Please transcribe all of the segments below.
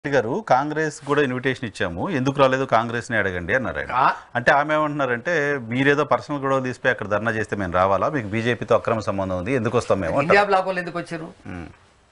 రెడ్డి గారు కాంగ్రెస్ కూడా ఇన్విటేషన్ ఇచ్చాము ఎందుకు రాలేదు కాంగ్రెస్ ని అడగండి అన్నారు ఆయన కా- అంటే ఆమె ఏమంటున్నారంటే మీరేదో పర్సనల్ గొడవ తీసిపోయి అక్కడ ధర్నా చేస్తే మేము రావాలా మీకు బీజేపీతో అక్రమ సంబంధం ఉంది ఎందుకు వస్తాం మేము అంటారు. ఇండియా బ్లాక్ వాళ్ళు ఎందుకు వచ్చారు ఉమ్,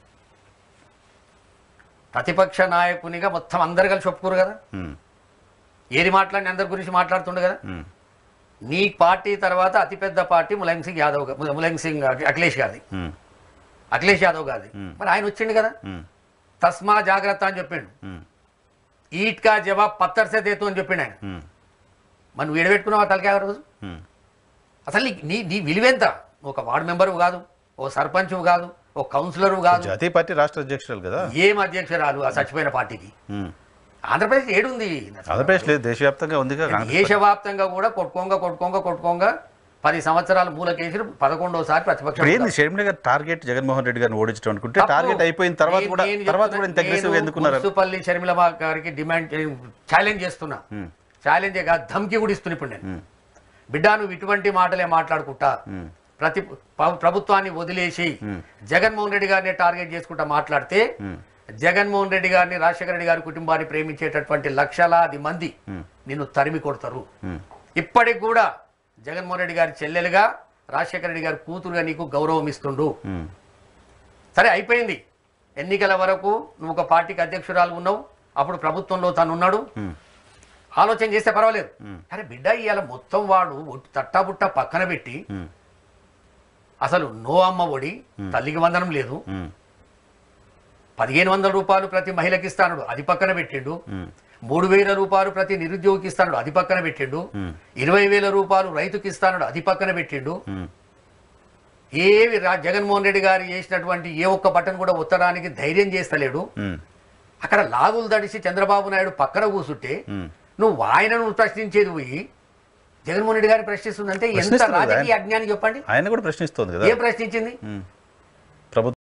ప్రతిపక్ష నాయకునిగా మొత్తం అందరు కలిసి ఒప్పుకోరు కదా ఉమ్, ఏది మాట్లాడిన అందరి గురించి మాట్లాడుతుండే కదా ఉమ్, నీ పార్టీ తర్వాత అతిపెద్ద పార్టీ ములాయం సింగ్ యాదవ్ గా- ములాయం సింగ్ అఖిలేష్ గారిది ఉమ్, అఖిలేష్ యాదవ్ గారిది మరి ఆయన వచ్చిండు కదా ఉమ్, తస్మా జాగ్రత్త అని చెప్పిండు ఉమ్, ఈట్ కా జవాబ్ పత్తర్ సే దేతు అని చెప్పిండు ఆయన ఉమ్, మరి నువ్వు ఎడబెట్టుకున్నావు ఆ తలకాయ రోజు ఉమ్, అసలు నీ- నీ నీ విలువెంత నువ్వు ఒక వార్డు మెంబరు కాదు ఓ సర్పంచ్ కాదు ఓ కౌన్సిలర్ కాదు జాతీయ పార్టీ రాష్ట్ర అధ్యక్షురాలు కదా ఏం అధ్యక్షురాలు ఆ చచ్చిపోయిన పార్టీకి ఉమ్. ఆంధ్రప్రదేశ్ ఏడుంది ఆంధ్రప్రదేశ్ లేదు దేశవ్యాప్తంగా ఉందిగా కాంగ్రెస్ దేశవ్యాప్తంగా కూడా కొట్టుకోంగా కొట్టుకోంగా కొట్టుకోంగా పది సంవత్సరాలు మూలకేసి పదకొండోసారి ప్రతిపక్షం ఇప్పుడు ఏంది షర్మిల గారు టార్గెట్ జగన్మోహన్ రెడ్డి గారిని ఓడించడం అనుకుంటే తప్పు. టార్గెట్ అయిపోయిన తర్వాత నేను- కూడా నేను తర్వాత చెప్తున్నా, కూడా ఇంత అగ్రెసివ్ నేను ఎందుకున్నారు మున్సిపల్లి షర్మిల గారికి డిమాండ్ ఛాలెంజ్ చేస్తున్నా ఉమ్, ఛాలెంజ్ కాదు ధమ్కి కూడా ఇస్తున్నా ఇప్పుడు నేను ఉమ్, బిడ్డ నువ్వు ఇటువంటి మాటలే మాట్లాడుకుంటా ఉమ్, ప్రతి ప్ర- ప్రభుత్వాన్ని వదిలేసి ఉమ్. జగన్మోహన్ రెడ్డి గారిని టార్గెట్ చేసుకుంటా మాట్లాడితే ఉమ్, జగన్మోహన్ రెడ్డి గారిని రాజశేఖర రెడ్డి గారి కుటుంబాన్ని ప్రేమించేటటువంటి లక్షలాది మంది ఉమ్, నిన్ను తరిమి కొడతారు ఉమ్, ఇప్పటికి కూడా జగన్మోహన్ రెడ్డి గారి చెల్లెలుగా రాజశేఖర రెడ్డి గారి కూతురుగా నీకు గౌరవం ఇస్తుండు ఉమ్, సరే అయిపోయింది ఎన్నికల వరకు నువ్వు ఒక పార్టీకి అధ్యక్షురాలు ఉన్నావు అప్పుడు ప్రభుత్వంలో తను ఉన్నాడు ఉమ్, ఆలోచన చేస్తే పర్వాలేదు మ్. అరే బిడ్డ ఇవాళ మొత్తం వాడు ఒట్టు తట్టాబుట్ట పక్కన పెట్టి ఉమ్, అసలు నో అమ్మ ఒడి తల్లికి వందనం లేదు ఉమ్, పదిహేను వందల రూపాయలు ప్రతి మహిళకి ఇస్తాడు అది పక్కన పెట్టిండు ఉమ్, మూడు వేల రూపాయలు ప్రతి నిరుద్యోగికి ఇస్తాడు అది పక్కన పెట్టిండు ఉమ్, ఇరవై వేల రూపాయలు రైతుకి ఇస్తాడు అది పక్కన పెట్టిండు ఉమ్, ఏవి రా- జగన్మోహన్ రెడ్డి గారు చేసినటువంటి ఏ ఒక్క బటన్ కూడా ఒత్తడానికి ధైర్యం చేస్తలేడు ఉమ్, అక్కడ లాగులు దడిసి చంద్రబాబు నాయుడు పక్కన కూర్చుంటే ఉమ్. నువ్వు ఆయనను ప్రశ్నించేది పోయి జగన్మోహన్ రెడ్డి గారిని ప్రశ్నిస్తుందంటే ఎంత ప్రశ్నిస్తున్నారు రాజకీయ ఆయన. అజ్ఞాని చెప్పండి ఆయన కూడా ప్రశ్నిస్తోంది కదా ఏం ప్రశ్నించింది ఉమ్. ప్రభుత్వం